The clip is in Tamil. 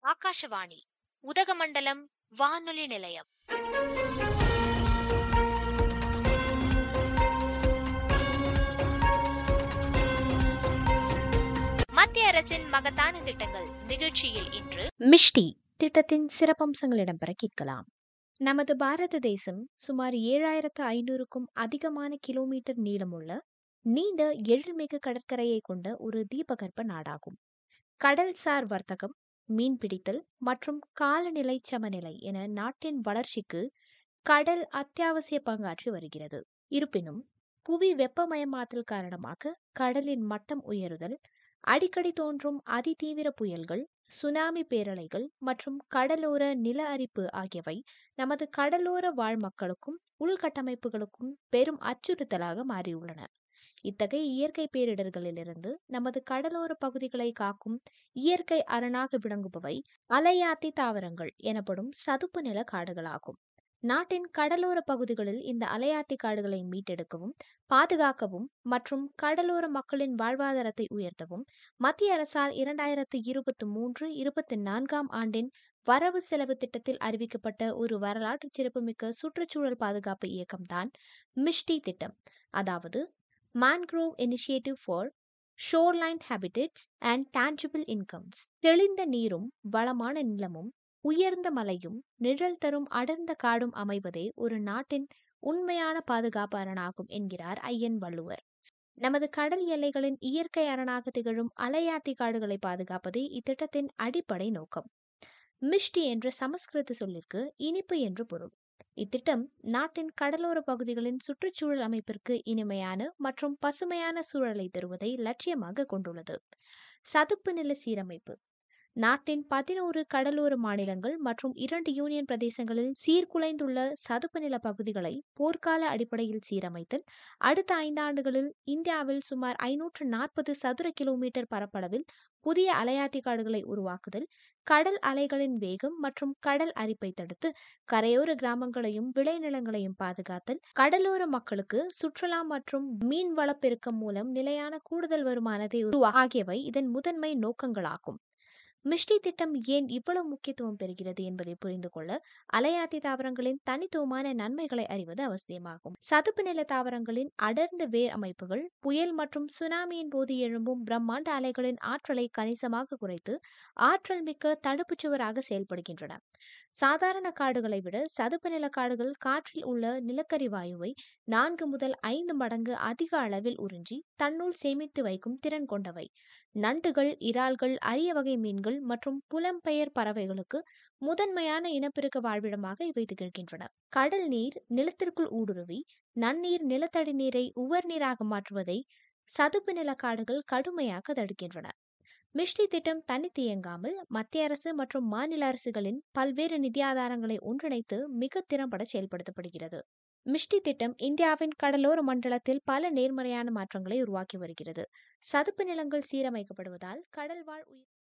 ஆகாஷவாணி உதகமண்டலம் வானொலி நிலையம் மத்திய அரசின் மகத்தான திட்டங்கள் நிகழ்ச்சியில் இன்று மிஷ்டி திட்டத்தின் சிறப்பம்சங்கள் இடம்பெற கேட்கலாம் நமது பாரத தேசம் சுமார் ஏழாயிரத்து ஐநூறுக்கும் அதிகமான கிலோமீட்டர் நீளமுள்ள நீண்ட எழில்மிகு கடற்கரையை கொண்ட ஒரு தீபகற்ப நாடாகும் கடல்சார் வர்த்தகம் மீன்பிடித்தல் மற்றும் காலநிலை சமநிலை என நாட்டின் வளர்ச்சிக்கு கடல் அத்தியாவசிய பங்காற்றி வருகிறது இருப்பினும் புவி வெப்பமயமாதல் காரணமாக கடலின் மட்டம் உயருதல் அடிக்கடி தோன்றும் அதிதீவிர புயல்கள் சுனாமி பேரலைகள் மற்றும் கடலோர நில அரிப்பு ஆகியவை நமது கடலோர வாழ் மக்களுக்கும் உள்கட்டமைப்புகளுக்கும் பெரும் அச்சுறுத்தலாக மாறியுள்ளன இத்தகைய இயற்கை பேரிடர்களிலிருந்து நமது கடலோர பகுதிகளை காக்கும் இயற்கை அரணாக விளங்குபவை அலையாத்தி தாவரங்கள் எனப்படும் சதுப்பு நில காடுகளாகும் நாட்டின் கடலோர பகுதிகளில் இந்த அலையாத்தி காடுகளை மீட்டெடுக்கவும் பாதுகாக்கவும் மற்றும் கடலோர மக்களின் வாழ்வாதாரத்தை உயர்த்தவும் மத்திய அரசால் இரண்டாயிரத்து இருபத்தி மூன்று இருபத்தி நான்காம் ஆண்டின் வரவு செலவு திட்டத்தில் அறிவிக்கப்பட்ட ஒரு வரலாற்று சிறப்புமிக்க சுற்றுச்சூழல் பாதுகாப்பு இயக்கம்தான் மிஷ்டி திட்டம் அதாவது mangrove initiative for shoreline habitats and tangible incomes தெளிந்த நீரும் வளமான நிலமும் உயர்ந்த மலையும் நிழல் தரும் அடர்ந்த காடும் அமைவதே ஒரு நாட்டின் உண்மையான பாதுகாப்பு அரணாகும் என்கிறார் ஐயன் வள்ளுவர் நமது கடல் எல்லைகளின் இயற்கை அரணாக திகழும் அலையாத்தி காடுகளை பாதுகாப்பதே இத்திட்டத்தின் அடிப்படை நோக்கம் மிஷ்டி என்ற சமஸ்கிருத சொல்லிற்கு இனிப்பு என்று பொருள் இத்திட்டம் நாட்டின் கடலோர பகுதிகளின் சுற்றுச்சூழல் அமைப்பிற்கு இனிமையான மற்றும் பசுமையான சூழலை தருவதை லட்சியமாக கொண்டுள்ளது சதுப்பு நில சீரமைப்பு நாட்டின் பதினோரு கடலோர மாநிலங்கள் மற்றும் இரண்டு யூனியன் பிரதேசங்களில் சீர்குலைந்துள்ள சதுப்பு நில பகுதிகளை போர்க்கால அடிப்படையில் சீரமைத்தல் அடுத்த ஐந்தாண்டுகளில் இந்தியாவில் சுமார் ஐநூற்று நாற்பது சதுர கிலோமீட்டர் பரப்பளவில் புதிய அலையாத்தி காடுகளை உருவாக்குதல் கடல் அலைகளின் வேகம் மற்றும் கடல் அரிப்பை தடுத்து கரையோர கிராமங்களையும் விளைநிலங்களையும் பாதுகாத்தல் கடலோர மக்களுக்கு சுற்றுலா மற்றும் மீன் வளப்பெருக்கம் மூலம் நிலையான கூடுதல் வருமானத்தை உருவா ஆகியவை இதன் முதன்மை நோக்கங்களாகும் மிஷ்டி திட்டம் ஏன் இவ்வளவு முக்கியத்துவம் பெறுகிறது என்பதை புரிந்து கொள்ள அலையாத்தி தாவரங்களின் தனித்துவமான நன்மைகளை அறிவது அவசியமாகும் சதுப்பு நில தாவரங்களின் அடர்ந்த வேர் அமைப்புகள் புயல் மற்றும் சுனாமியின் போது எழும்பும் பிரம்மாண்ட அலைகளின் ஆற்றலை கணிசமாக குறைத்து ஆற்றல் மிக்க தடுப்புச் சுவராக செயல்படுகின்றன சாதாரண காடுகளை விட சதுப்பு நில காடுகள் காற்றில் உள்ள நிலக்கரி வாயுவை நான்கு முதல் ஐந்து மடங்கு அதிக அளவில் உறிஞ்சி தன்னுள் சேமித்து வைக்கும் திறன் கொண்டவை நண்டுகள் இறால்கள் அரிய வகை மீன்கள் மற்றும் புலம்பெயர் பறவைகளுக்கு முதன்மையான இனப்பெருக்க வாழ்விடமாக இவை திகழ்கின்றன கடல் நீர் நிலத்திற்குள் ஊடுருவி நன்னீர் நிலத்தடி நீரை உவர் நீராக மாற்றுவதை சதுப்பு நில காடுகள் கடுமையாக தடுக்கின்றன மிஷ்டி திட்டம் தனித்து இயங்காமல் மத்திய அரசு மற்றும் மாநில அரசுகளின் பல்வேறு நிதி ஆதாரங்களை ஒன்றிணைத்து மிக திறம்பட செயல்படுத்தப்படுகிறது மிஷ்டி திட்டம் இந்தியாவின் கடலோர மண்டலத்தில் பல நேர்மறையான மாற்றங்களை உருவாக்கி வருகிறது சதுப்பு நிலங்கள் சீரமைக்கப்படுவதால் கடல்வாழ் உயிர்